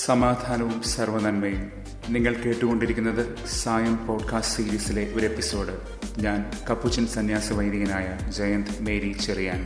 സമാധാനവും സർവനന്മയും നിങ്ങൾ കേട്ടുകൊണ്ടിരിക്കുന്നത് സായം പോഡ്കാസ്റ്റ് സീരീസിലെ ഒരു എപ്പിസോഡ് ഞാൻ കപ്പുച്ചൻ സന്യാസ വൈദികനായ ജയന്ത് മേരി ചെറിയാൻ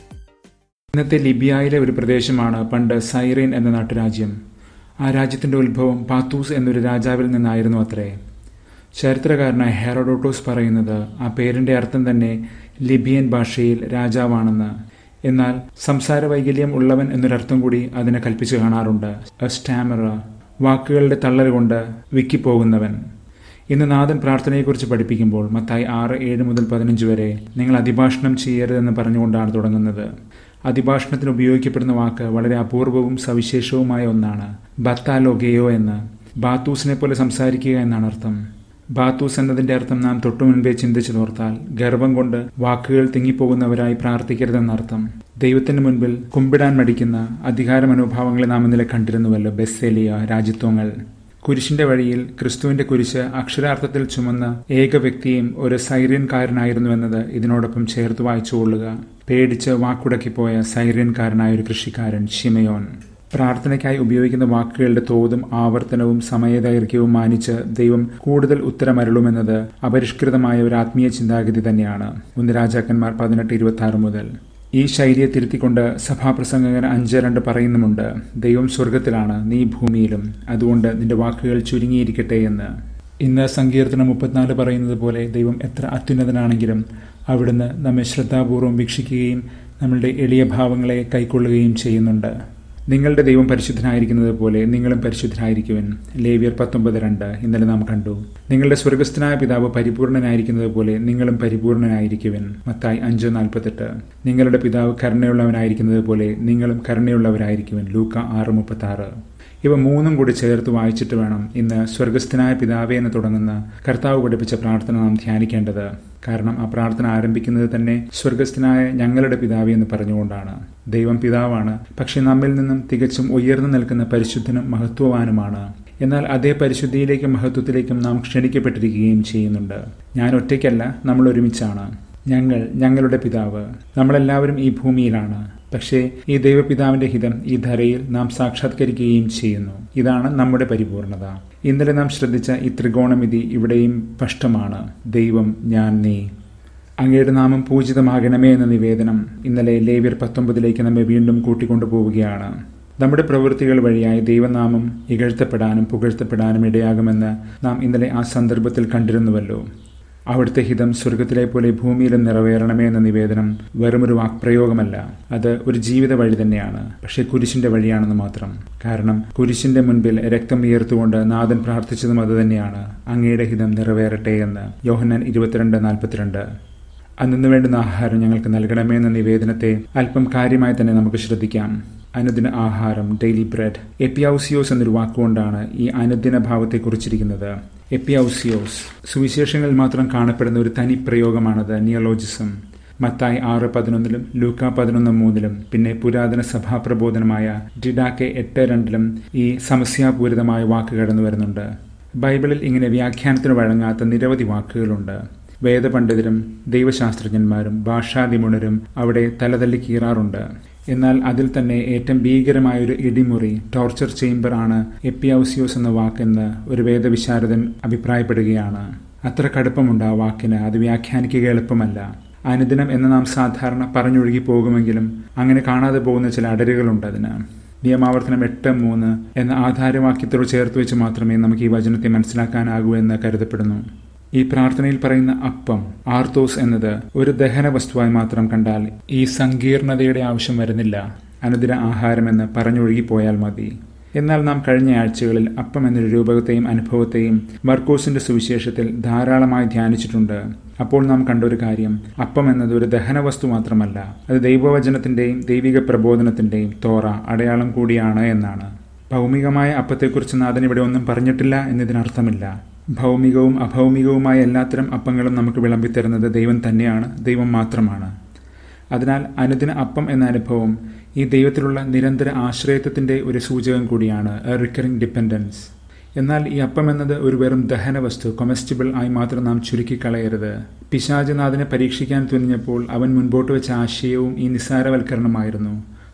ഇന്നത്തെ ലിബിയയിലെ ഒരു പ്രദേശമാണ് പണ്ട് സൈറീൻ എന്ന നാട്ടുരാജ്യം ആ രാജ്യത്തിന്റെ ഉത്ഭവം പാത്തൂസ് എന്നൊരു രാജാവിൽ നിന്നായിരുന്നു അത്രേ ചരിത്രകാരനായ ഹെറോഡോട്ടോസ് പറയുന്നത് ആ പേരിന്റെ അർത്ഥം തന്നെ ലിബിയൻ ഭാഷയിൽ രാജാവാണെന്ന് എന്നാൽ സംസാര വൈകല്യം ഉള്ളവൻ എന്നൊരർത്ഥം കൂടി അതിനെ കൽപ്പിച്ചു കാണാറുണ്ട് സ്റ്റാമറ വാക്കുകളുടെ തള്ളൽ കൊണ്ട് വിക്കിപ്പോകുന്നവൻ ഇന്ന് നാഥൻ പ്രാർത്ഥനയെക്കുറിച്ച് പഠിപ്പിക്കുമ്പോൾ മത്തായി ആറ് ഏഴ് മുതൽ പതിനഞ്ച് വരെ നിങ്ങൾ അതിഭാഷണം ചെയ്യരുതെന്ന് പറഞ്ഞുകൊണ്ടാണ് തുടങ്ങുന്നത് അതിഭാഷണത്തിന് ഉപയോഗിക്കപ്പെടുന്ന വാക്ക് വളരെ അപൂർവവും സവിശേഷവുമായ ഒന്നാണ് ബത്താലോഗയോ എന്ന് ബാത്തൂസിനെ പോലെ സംസാരിക്കുക എന്നാണ് അർത്ഥം ബാത്തൂസ് എന്നതിന്റെ അർത്ഥം നാം തൊട്ടു മുൻപേ ചിന്തിച്ചു തോർത്താൽ ഗർഭം കൊണ്ട് വാക്കുകൾ തിങ്ങിപ്പോകുന്നവരായി പ്രാർത്ഥിക്കരുതെന്നർത്ഥം ദൈവത്തിന് മുൻപിൽ കുമ്പിടാൻ മടിക്കുന്ന അധികാര മനോഭാവങ്ങളെ നാം ഇന്നലെ കണ്ടിരുന്നുവല്ലോ ബെസ്സേലിയ രാജ്യത്വങ്ങൾ കുരിശിന്റെ വഴിയിൽ ക്രിസ്തുവിന്റെ കുരിശ് അക്ഷരാർത്ഥത്തിൽ ചുമന്ന ഏക വ്യക്തിയും ഒരു സൈറിയൻകാരനായിരുന്നുവെന്നത് ഇതിനോടൊപ്പം ചേർത്ത് വായിച്ചുകൊള്ളുക പേടിച്ച് വാക്കുടക്കിപ്പോയ സൈറിയൻകാരനായ ഒരു കൃഷിക്കാരൻ ഷിമയോൻ പ്രാർത്ഥനയ്ക്കായി ഉപയോഗിക്കുന്ന വാക്കുകളുടെ തോതും ആവർത്തനവും സമയദൈർഘ്യവും മാനിച്ച് ദൈവം കൂടുതൽ ഉത്തരമരുളുമെന്നത് അപരിഷ്കൃതമായ ഒരു ആത്മീയ ചിന്താഗതി തന്നെയാണ് ഒന്ന് രാജാക്കന്മാർ പതിനെട്ട് ഇരുപത്തി ആറ് മുതൽ ഈ ശൈലിയെ തിരുത്തിക്കൊണ്ട് സഭാപ്രസംഗകൻ അഞ്ച് രണ്ട് പറയുന്നുമുണ്ട് ദൈവം സ്വർഗത്തിലാണ് നീ ഭൂമിയിലും അതുകൊണ്ട് നിന്റെ വാക്കുകൾ ചുരുങ്ങിയിരിക്കട്ടെ എന്ന് ഇന്ന് സങ്കീർത്തനം മുപ്പത്തിനാല് പറയുന്നത് പോലെ ദൈവം എത്ര അത്യുന്നതനാണെങ്കിലും അവിടുന്ന് നമ്മെ ശ്രദ്ധാപൂർവം വീക്ഷിക്കുകയും നമ്മളുടെ എളിയ ഭാവങ്ങളെ കൈക്കൊള്ളുകയും ചെയ്യുന്നുണ്ട് നിങ്ങളുടെ ദൈവം പരിശുദ്ധനായിരിക്കുന്നത് പോലെ നിങ്ങളും പരിശുദ്ധനായിരിക്കുവൻ ലേവിയർ പത്തൊമ്പത് രണ്ട് ഇന്നലെ നാം കണ്ടു നിങ്ങളുടെ സ്വർഗസ്ഥനായ പിതാവ് പരിപൂർണനായിരിക്കുന്നത് പോലെ നിങ്ങളും പരിപൂർണനായിരിക്കുവൻ മത്തായി അഞ്ച് നാൽപ്പത്തെട്ട് നിങ്ങളുടെ പിതാവ് കരുണയുള്ളവനായിരിക്കുന്നത് പോലെ നിങ്ങളും കരുണയുള്ളവരായിരിക്കുവൻ ലൂക്ക ആറ് മുപ്പത്തി ആറ് ഇവ മൂന്നും കൂടി ചേർത്ത് വായിച്ചിട്ട് വേണം ഇന്ന് സ്വർഗസ്ഥനായ പിതാവേ എന്ന് തുടങ്ങുന്ന കർത്താവ് പഠിപ്പിച്ച പ്രാർത്ഥന നാം ധ്യാനിക്കേണ്ടത് കാരണം ആ പ്രാർത്ഥന ആരംഭിക്കുന്നത് തന്നെ സ്വർഗസ്ഥനായ ഞങ്ങളുടെ പിതാവേ എന്ന് പറഞ്ഞുകൊണ്ടാണ് ദൈവം പിതാവാണ് പക്ഷെ നമ്മിൽ നിന്നും തികച്ചും ഉയർന്നു നിൽക്കുന്ന പരിശുദ്ധനും മഹത്വവാനുമാണ് എന്നാൽ അതേ പരിശുദ്ധിയിലേക്കും മഹത്വത്തിലേക്കും നാം ക്ഷണിക്കപ്പെട്ടിരിക്കുകയും ചെയ്യുന്നുണ്ട് ഞാൻ ഒറ്റയ്ക്കല്ല നമ്മൾ ഒരുമിച്ചാണ് ഞങ്ങൾ ഞങ്ങളുടെ പിതാവ് നമ്മളെല്ലാവരും ഈ ഭൂമിയിലാണ് പക്ഷേ ഈ ദൈവപിതാവിന്റെ ഹിതം ഈ ധരയിൽ നാം സാക്ഷാത്കരിക്കുകയും ചെയ്യുന്നു ഇതാണ് നമ്മുടെ പരിപൂർണത ഇന്നലെ നാം ശ്രദ്ധിച്ച ഈ ത്രികോണമിതി ഇവിടെയും സ്പഷ്ടമാണ് ദൈവം ഞാൻ നീ അങ്ങയുടെ നാമം പൂജിതമാകണമേ എന്ന നിവേദനം ഇന്നലെ ലേവ്യർ പത്തൊമ്പതിലേക്ക് നമ്മെ വീണ്ടും കൂട്ടിക്കൊണ്ടുപോവുകയാണ് നമ്മുടെ പ്രവൃത്തികൾ വഴിയായി ദൈവനാമം ഇകഴ്ത്തപ്പെടാനും പുകഴ്ത്തപ്പെടാനും ഇടയാകുമെന്ന് നാം ഇന്നലെ ആ സന്ദർഭത്തിൽ കണ്ടിരുന്നുവല്ലോ അവിടുത്തെ ഹിതം സ്വർഗത്തിലെ പോലെ ഭൂമിയിലും നിറവേറണമേ എന്ന നിവേദനം വെറുമൊരു വാക്പ്രയോഗമല്ല അത് ഒരു ജീവിത വഴി തന്നെയാണ് പക്ഷെ കുരിശിന്റെ വഴിയാണെന്ന് മാത്രം കാരണം കുരിശിന്റെ മുൻപിൽ രക്തം ഉയർത്തുകൊണ്ട് നാഥൻ പ്രാർത്ഥിച്ചതും അതുതന്നെയാണ് അങ്ങയുടെ ഹിതം നിറവേറട്ടെ എന്ന് യോഹന്നാൻ ഇരുപത്തിരണ്ട് നാൽപ്പത്തിരണ്ട് അന്നു വേണ്ടുന്ന ആഹാരം ഞങ്ങൾക്ക് നൽകണമേ എന്ന നിവേദനത്തെ അല്പം കാര്യമായി തന്നെ നമുക്ക് ശ്രദ്ധിക്കാം അനുദിന ആഹാരം ഡെയിലി ബ്രെഡ് എപ്പിയൗസിയോസ് എന്നൊരു വാക്കുകൊണ്ടാണ് ഈ അനുദിന ഭാവത്തെ കുറിച്ചിരിക്കുന്നത് എപ്പിയൗസിയോസ് സുവിശേഷങ്ങളിൽ മാത്രം കാണപ്പെടുന്ന ഒരു തനി പ്രയോഗമാണത് നിയോളോജിസം മത്തായി ആറ് പതിനൊന്നിലും ലൂക്ക പതിനൊന്ന് മൂന്നിലും പിന്നെ പുരാതന സഭാ പ്രബോധനമായ ഡിഡാക്കെ എട്ട് രണ്ടിലും ഈ സമസ്യാപൂരിതമായ വാക്ക് കടന്നു വരുന്നുണ്ട് ബൈബിളിൽ ഇങ്ങനെ വ്യാഖ്യാനത്തിന് വഴങ്ങാത്ത നിരവധി വാക്കുകളുണ്ട് വേദപണ്ഡിതരും ദൈവശാസ്ത്രജ്ഞന്മാരും ഭാഷാതിമുണരും അവിടെ തലതല്ലി കീറാറുണ്ട് എന്നാൽ അതിൽ തന്നെ ഏറ്റവും ഭീകരമായ ഒരു ഇടിമുറി ടോർച്ചർ ചേംബർ ആണ് എപ്പിയൗസിയോസ് എന്ന വാക്കെന്ന് ഒരു വേദവിശാരദൻ അഭിപ്രായപ്പെടുകയാണ് അത്ര കടുപ്പമുണ്ട് ആ വാക്കിന് അത് വ്യാഖ്യാനിക്കുക എളുപ്പമല്ല അനുദിനം എന്ന് നാം സാധാരണ പറഞ്ഞൊഴുകി പോകുമെങ്കിലും അങ്ങനെ കാണാതെ പോകുന്ന ചില അടരുകളുണ്ട് അതിന് നിയമാവർത്തനം എട്ട് മൂന്ന് എന്ന ആധാരവാക്യത്തോട് ചേർത്ത് വെച്ച് മാത്രമേ നമുക്ക് ഈ വചനത്തെ മനസ്സിലാക്കാനാകൂ എന്ന് കരുതപ്പെടുന്നു ഈ പ്രാർത്ഥനയിൽ പറയുന്ന അപ്പം ആർത്തോസ് എന്നത് ഒരു ദഹന വസ്തുവായി മാത്രം കണ്ടാൽ ഈ സങ്കീർണതയുടെ ആവശ്യം വരുന്നില്ല അനുദിന ആഹാരമെന്ന് പറഞ്ഞൊഴുകിപ്പോയാൽ മതി എന്നാൽ നാം കഴിഞ്ഞ ആഴ്ചകളിൽ അപ്പം എന്നൊരു രൂപകത്തെയും അനുഭവത്തെയും മർക്കോസിന്റെ സുവിശേഷത്തിൽ ധാരാളമായി ധ്യാനിച്ചിട്ടുണ്ട് അപ്പോൾ നാം കണ്ട ഒരു കാര്യം അപ്പം എന്നത് ഒരു ദഹന വസ്തു മാത്രമല്ല അത് ദൈവവചനത്തിന്റെയും ദൈവിക പ്രബോധനത്തിന്റെയും തോറ അടയാളം കൂടിയാണ് എന്നാണ് ഭൗമികമായ അപ്പത്തെക്കുറിച്ച് നാഥൻ ഇവിടെ ഒന്നും പറഞ്ഞിട്ടില്ല എന്നതിനർത്ഥമില്ല ഭൗമികവും അഭൗമികവുമായ എല്ലാത്തരം അപ്പങ്ങളും നമുക്ക് വിളമ്പിത്തരുന്നത് ദൈവം തന്നെയാണ് ദൈവം മാത്രമാണ് അതിനാൽ അനുദിന അപ്പം എന്ന അനുഭവം ഈ ദൈവത്തിലുള്ള നിരന്തര ആശ്രയത്വത്തിന്റെ ഒരു സൂചകം കൂടിയാണ് എ റിക്കറിംഗ് ഡിപ്പെൻഡൻസ് എന്നാൽ ഈ അപ്പം എന്നത് ഒരു വെറും ദഹന വസ്തു കൊമസ്റ്റിബിൾ ആയി മാത്രം നാം ചുരുക്കിക്കളയരുത് പിശാചനാഥനെ പരീക്ഷിക്കാൻ തുനിഞ്ഞപ്പോൾ അവൻ മുൻപോട്ട് വെച്ച ആശയവും ഈ നിസ്സാരവൽക്കരണമായിരുന്നു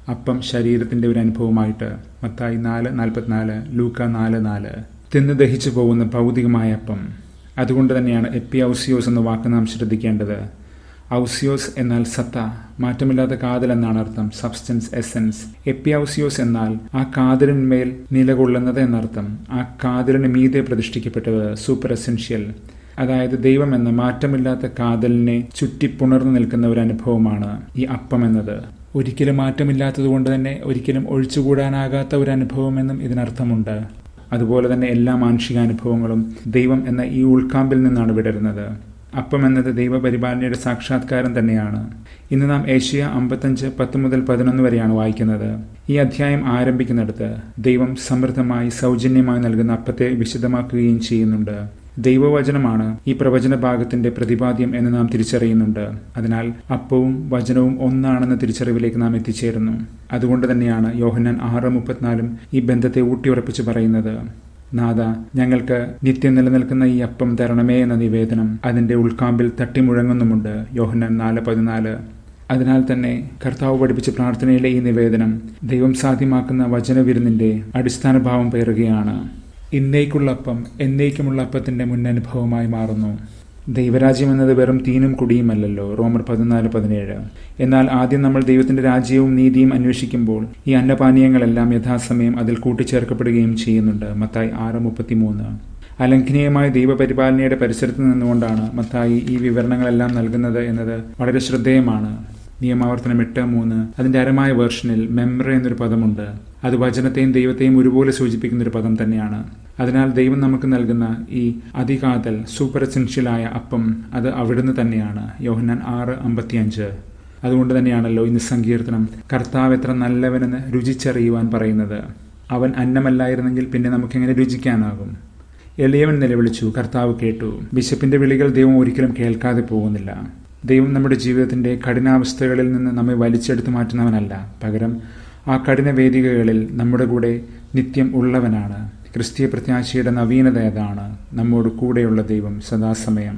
അപ്പം ശരീരത്തിന്റെ ഒരു അനുഭവമായിട്ട് മത്തായി നാല് നാൽപ്പത്തിനാല് ലൂക്ക നാല് നാല് തിന്ന് ദഹിച്ചു പോകുന്ന ഭൗതികമായ അപ്പം അതുകൊണ്ട് തന്നെയാണ് എപ്പിയൗസിയോസ് എന്ന വാക്ക് നാം ശ്രദ്ധിക്കേണ്ടത് ഔസിയോസ് എന്നാൽ സത്ത മാറ്റമില്ലാത്ത കാതൽ എന്നാണ് അർത്ഥം സബ്സ്റ്റൻസ് എസൻസ് എപ്പിയൗസിയോസ് എന്നാൽ ആ കാതലിന്മേൽ നിലകൊള്ളുന്നത് എന്നർത്ഥം ആ കാതലിന് മീതെ പ്രതിഷ്ഠിക്കപ്പെട്ടത് സൂപ്പർ എസെൻഷ്യൽ അതായത് ദൈവം എന്ന മാറ്റമില്ലാത്ത കാതലിനെ ചുറ്റി പുണർന്നു നിൽക്കുന്ന ഒരു അനുഭവമാണ് ഈ അപ്പം എന്നത് ഒരിക്കലും മാറ്റമില്ലാത്തത് കൊണ്ട് തന്നെ ഒരിക്കലും ഒഴിച്ചുകൂടാനാകാത്ത ഒരു അനുഭവമെന്നും ഇതിനർത്ഥമുണ്ട് അതുപോലെ തന്നെ എല്ലാ മാനുഷികാനുഭവങ്ങളും ദൈവം എന്ന ഈ ഉൾക്കാമ്പിൽ നിന്നാണ് വിടരുന്നത് അപ്പം എന്നത് ദൈവപരിപാലനയുടെ സാക്ഷാത്കാരം തന്നെയാണ് ഇന്ന് നാം ഏഷ്യ അമ്പത്തഞ്ച് പത്ത് മുതൽ പതിനൊന്ന് വരെയാണ് വായിക്കുന്നത് ഈ അധ്യായം ആരംഭിക്കുന്നിടത്ത് ദൈവം സമൃദ്ധമായി സൗജന്യമായി നൽകുന്ന അപ്പത്തെ വിശദമാക്കുകയും ചെയ്യുന്നുണ്ട് ദൈവവചനമാണ് ഈ പ്രവചന ഭാഗത്തിന്റെ പ്രതിപാദ്യം എന്ന് നാം തിരിച്ചറിയുന്നുണ്ട് അതിനാൽ അപ്പവും വചനവും ഒന്നാണെന്ന തിരിച്ചറിവിലേക്ക് നാം എത്തിച്ചേരുന്നു അതുകൊണ്ട് തന്നെയാണ് യോഹന്നാൻ ആറ് മുപ്പത്തിനാലും ഈ ബന്ധത്തെ ഊട്ടിയുറപ്പിച്ച് പറയുന്നത് നാഥ ഞങ്ങൾക്ക് നിത്യം നിലനിൽക്കുന്ന ഈ അപ്പം തരണമേ എന്ന നിവേദനം അതിന്റെ ഉൾക്കാമ്പിൽ തട്ടിമുഴങ്ങുന്നുമുണ്ട് യോഹന്നാൻ നാല് പതിനാല് അതിനാൽ തന്നെ കർത്താവ് പഠിപ്പിച്ച പ്രാർത്ഥനയിലെ ഈ നിവേദനം ദൈവം സാധ്യമാക്കുന്ന വചനവിരുന്നിന്റെ അടിസ്ഥാന ഭാവം പേറുകയാണ് ഇന്നേക്കുള്ള അപ്പം എന്നേക്കുമുള്ള അപ്പത്തിന്റെ മുന്നനുഭവമായി മാറുന്നു ദൈവരാജ്യം എന്നത് വെറും തീനും കുടിയുമല്ലല്ലോ റോമർ പതിനാല് പതിനേഴ് എന്നാൽ ആദ്യം നമ്മൾ ദൈവത്തിന്റെ രാജ്യവും നീതിയും അന്വേഷിക്കുമ്പോൾ ഈ അന്നപാനീയങ്ങളെല്ലാം യഥാസമയം അതിൽ കൂട്ടിച്ചേർക്കപ്പെടുകയും ചെയ്യുന്നുണ്ട് മത്തായി ആറ് മുപ്പത്തിമൂന്ന് അലംഘനീയമായ ദൈവപരിപാലനയുടെ പരിസരത്ത് നിന്നുകൊണ്ടാണ് മത്തായി ഈ വിവരണങ്ങളെല്ലാം നൽകുന്നത് എന്നത് വളരെ ശ്രദ്ധേയമാണ് നിയമാവർത്തനം എട്ട് മൂന്ന് അതിന്റെ അരമായ വേർഷനിൽ മെമ്മറ എന്നൊരു പദമുണ്ട് അത് വചനത്തെയും ദൈവത്തെയും ഒരുപോലെ സൂചിപ്പിക്കുന്ന ഒരു പദം തന്നെയാണ് അതിനാൽ ദൈവം നമുക്ക് നൽകുന്ന ഈ അതികാതൽ സൂപ്പർ എസെൻഷ്യലായ അപ്പം അത് അവിടുന്ന് തന്നെയാണ് യോഹന്നാൻ ആറ് അമ്പത്തിയഞ്ച് അതുകൊണ്ട് തന്നെയാണല്ലോ ഇന്ന് സങ്കീർത്തനം കർത്താവ് എത്ര നല്ലവനെന്ന് രുചിച്ചറിയുവാൻ പറയുന്നത് അവൻ അന്നമല്ലായിരുന്നെങ്കിൽ പിന്നെ നമുക്കെങ്ങനെ രുചിക്കാനാകും എളിയവൻ നിലവിളിച്ചു കർത്താവ് കേട്ടു ബിഷപ്പിന്റെ വിളികൾ ദൈവം ഒരിക്കലും കേൾക്കാതെ പോകുന്നില്ല ദൈവം നമ്മുടെ ജീവിതത്തിന്റെ കഠിനാവസ്ഥകളിൽ നിന്ന് നമ്മെ വലിച്ചെടുത്ത് മാറ്റുന്നവനല്ല പകരം ആ കഠിന വേദികകളിൽ നമ്മുടെ കൂടെ നിത്യം ഉള്ളവനാണ് ക്രിസ്തീയ പ്രത്യാശയുടെ നവീനത ഏതാണ് നമ്മോട് കൂടെയുള്ള ദൈവം സദാസമയം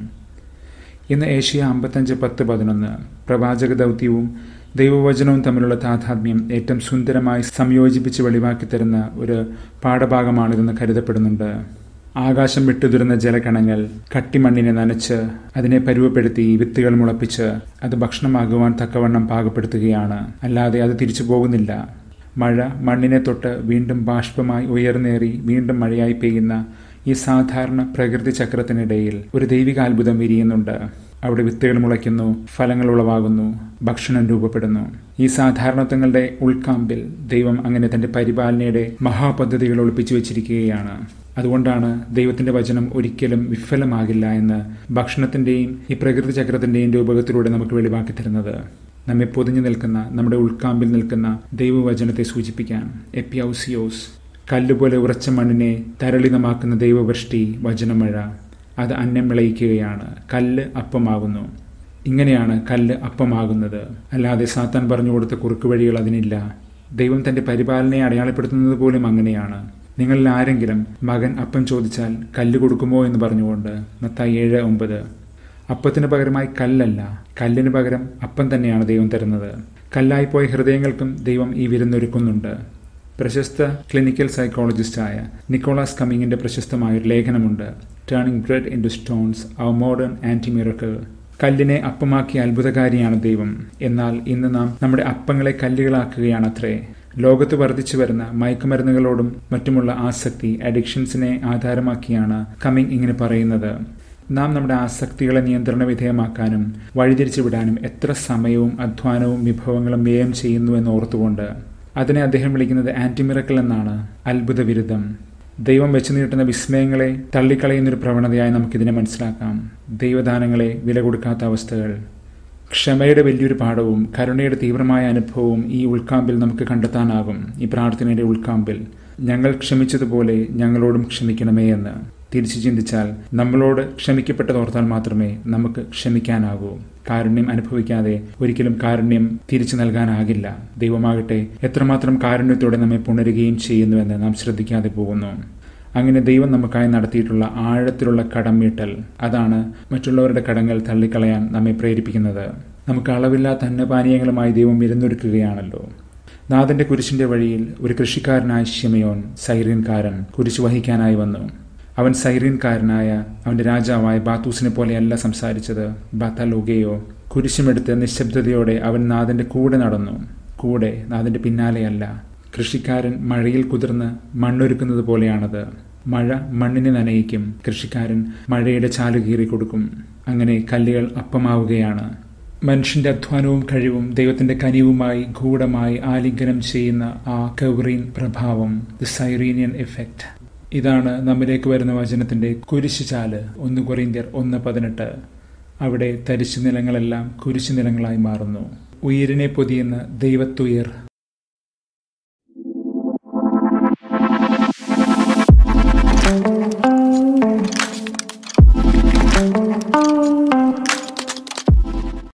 ഇന്ന് ഏഷ്യ അമ്പത്തഞ്ച് പത്ത് പതിനൊന്ന് പ്രവാചക ദൗത്യവും ദൈവവചനവും തമ്മിലുള്ള താതാത്മ്യം ഏറ്റവും സുന്ദരമായി സംയോജിപ്പിച്ച് വെളിവാക്കി തരുന്ന ഒരു പാഠഭാഗമാണിതെന്ന് കരുതപ്പെടുന്നുണ്ട് ആകാശം വിട്ടുതിരുന്ന ജലകണങ്ങൾ കട്ടിമണ്ണിനെ നനച്ച് അതിനെ പരുവപ്പെടുത്തി വിത്തുകൾ മുളപ്പിച്ച് അത് ഭക്ഷണമാകുവാൻ തക്കവണ്ണം പാകപ്പെടുത്തുകയാണ് അല്ലാതെ അത് തിരിച്ചു പോകുന്നില്ല മഴ മണ്ണിനെ തൊട്ട് വീണ്ടും ബാഷ്പമായി ഉയർന്നേറി വീണ്ടും മഴയായി പെയ്യുന്ന ഈ സാധാരണ പ്രകൃതി ചക്രത്തിനിടയിൽ ഒരു ദൈവികാത്ഭുതം വിരിയുന്നുണ്ട് അവിടെ വിത്തുകൾ മുളയ്ക്കുന്നു ഫലങ്ങൾ ഉളവാകുന്നു ഭക്ഷണം രൂപപ്പെടുന്നു ഈ സാധാരണത്വങ്ങളുടെ ഉൾക്കാമ്പിൽ ദൈവം അങ്ങനെ തന്റെ പരിപാലനയുടെ മഹാപദ്ധതികൾ ഒളിപ്പിച്ചു വെച്ചിരിക്കുകയാണ് അതുകൊണ്ടാണ് ദൈവത്തിന്റെ വചനം ഒരിക്കലും വിഫലമാകില്ല എന്ന് ഭക്ഷണത്തിന്റെയും ഈ പ്രകൃതി ചക്രത്തിന്റെയും രൂപകത്തിലൂടെ നമുക്ക് വെളിവാക്കി തരുന്നത് നമ്മെ പൊതിഞ്ഞു നിൽക്കുന്ന നമ്മുടെ ഉൾക്കാമ്പിൽ നിൽക്കുന്ന ദൈവവചനത്തെ സൂചിപ്പിക്കാൻ എപ്പിയൗസിയോസ് കല്ലുപോലെ ഉറച്ച മണ്ണിനെ തരളിതമാക്കുന്ന ദൈവവൃഷ്ടി വചനമഴ അത് അന്നം വിളയിക്കുകയാണ് കല്ല് അപ്പമാകുന്നു ഇങ്ങനെയാണ് കല്ല് അപ്പമാകുന്നത് അല്ലാതെ സാത്താൻ പറഞ്ഞു കൊടുത്ത കുറുക്ക് വഴികൾ അതിനില്ല ദൈവം തന്റെ പരിപാലനയെ അടയാളപ്പെടുത്തുന്നത് പോലും അങ്ങനെയാണ് നിങ്ങളിൽ ആരെങ്കിലും മകൻ അപ്പം ചോദിച്ചാൽ കല്ല് കൊടുക്കുമോ എന്ന് പറഞ്ഞുകൊണ്ട് മത്തായി ഏഴ് ഒമ്പത് അപ്പത്തിന് പകരമായി കല്ലല്ല കല്ലിന് പകരം അപ്പം തന്നെയാണ് ദൈവം തരുന്നത് കല്ലായിപ്പോയ ഹൃദയങ്ങൾക്കും ദൈവം ഈ വിരുന്നൊരുക്കുന്നുണ്ട് പ്രശസ്ത ക്ലിനിക്കൽ സൈക്കോളജിസ്റ്റായ നിക്കോളാസ് കമ്മിങ്ങിന്റെ പ്രശസ്തമായ ഒരു ലേഖനമുണ്ട് turning bread into stones our modern anti miracle കല്ലിനെ അപ്പമാക്കിയ അത്ഭുതകാരിയാണ് ദൈവം എന്നാൽ ഇന്ന് നാം നമ്മുടെ അപ്പങ്ങളെ കല്ലുകളാക്കുകയാണത്രേ ലോകത്ത് വർദ്ധിച്ചു വരുന്ന മയക്കുമരുന്നുകളോടും മറ്റുമുള്ള ആസക്തി അഡിക്ഷൻസിനെ ആധാരമാക്കിയാണ് കമ്മിങ് ഇങ്ങനെ പറയുന്നത് നാം നമ്മുടെ ആസക്തികളെ നിയന്ത്രണ വിധേയമാക്കാനും വഴിതിരിച്ചു വിടാനും എത്ര സമയവും അധ്വാനവും വിഭവങ്ങളും വ്യയം ചെയ്യുന്നു എന്ന് ഓർത്തുകൊണ്ട് അതിനെ അദ്ദേഹം വിളിക്കുന്നത് ആന്റിമിറക്കൽ എന്നാണ് അത്ഭുത വിരുദ്ധം ദൈവം വെച്ചു നീട്ടുന്ന വിസ്മയങ്ങളെ തള്ളിക്കളയുന്നൊരു പ്രവണതയായി നമുക്കിതിനെ മനസ്സിലാക്കാം ദൈവദാനങ്ങളെ വില കൊടുക്കാത്ത അവസ്ഥകൾ ക്ഷമയുടെ വലിയൊരു പാഠവും കരുണയുടെ തീവ്രമായ അനുഭവവും ഈ ഉൾക്കാമ്പിൽ നമുക്ക് കണ്ടെത്താനാകും ഈ പ്രാർത്ഥനയുടെ ഉൾക്കാമ്പിൽ ഞങ്ങൾ ക്ഷമിച്ചതുപോലെ ഞങ്ങളോടും ക്ഷമിക്കണമേ എന്ന് തിരിച്ചു ചിന്തിച്ചാൽ നമ്മളോട് ക്ഷമിക്കപ്പെട്ടതോർത്താൽ മാത്രമേ നമുക്ക് ക്ഷമിക്കാനാകൂ കാരുണ്യം അനുഭവിക്കാതെ ഒരിക്കലും കാരുണ്യം തിരിച്ചു നൽകാനാകില്ല ദൈവമാകട്ടെ എത്രമാത്രം കാരുണ്യത്തോടെ നമ്മെ പുണരുകയും ചെയ്യുന്നുവെന്ന് നാം ശ്രദ്ധിക്കാതെ പോകുന്നു അങ്ങനെ ദൈവം നമുക്കായി നടത്തിയിട്ടുള്ള ആഴത്തിലുള്ള കടം വീട്ടൽ അതാണ് മറ്റുള്ളവരുടെ കടങ്ങൾ തള്ളിക്കളയാൻ നമ്മെ പ്രേരിപ്പിക്കുന്നത് നമുക്ക് അളവില്ലാത്ത അന്നപാനീയങ്ങളുമായി ദൈവം വിരുന്നൊരുക്കുകയാണല്ലോ നാഥന്റെ കുരിശിന്റെ വഴിയിൽ ഒരു കൃഷിക്കാരനായ ഷിമയോൻ സൈറിയൻകാരൻ കുരിശ് വഹിക്കാനായി വന്നു അവൻ സൈറിയൻകാരനായ അവന്റെ രാജാവായ ബാത്തൂസിനെ പോലെയല്ല സംസാരിച്ചത് ബാത്തലോഗയോ കുരിശുമെടുത്ത് നിശബ്ദതയോടെ അവൻ നാഥന്റെ കൂടെ നടന്നു കൂടെ നാഥന്റെ പിന്നാലെയല്ല കൃഷിക്കാരൻ മഴയിൽ കുതിർന്ന് മണ്ണൊരുക്കുന്നത് പോലെയാണത് മഴ മണ്ണിനെ നനയിക്കും കൃഷിക്കാരൻ മഴയുടെ ചാലു കീറി കൊടുക്കും അങ്ങനെ കല്ലുകൾ അപ്പമാവുകയാണ് മനുഷ്യന്റെ അധ്വാനവും കഴിവും ദൈവത്തിന്റെ കനിവുമായി ഗൂഢമായി ആലിംഗനം ചെയ്യുന്ന ആ കൗറീൻ പ്രഭാവം ദ സൈറീനിയൻ എഫക്റ്റ് ഇതാണ് നമ്മിലേക്ക് വരുന്ന വചനത്തിന്റെ കുരിശുചാല് ഒന്ന് കൊറിന്ത്യർ ഒന്ന് പതിനെട്ട് അവിടെ തരിശു നിലങ്ങളെല്ലാം കുരിശു നിലങ്ങളായി മാറുന്നു ഉയരിനെ പൊതിയുന്ന ദൈവത്തുയർ thank you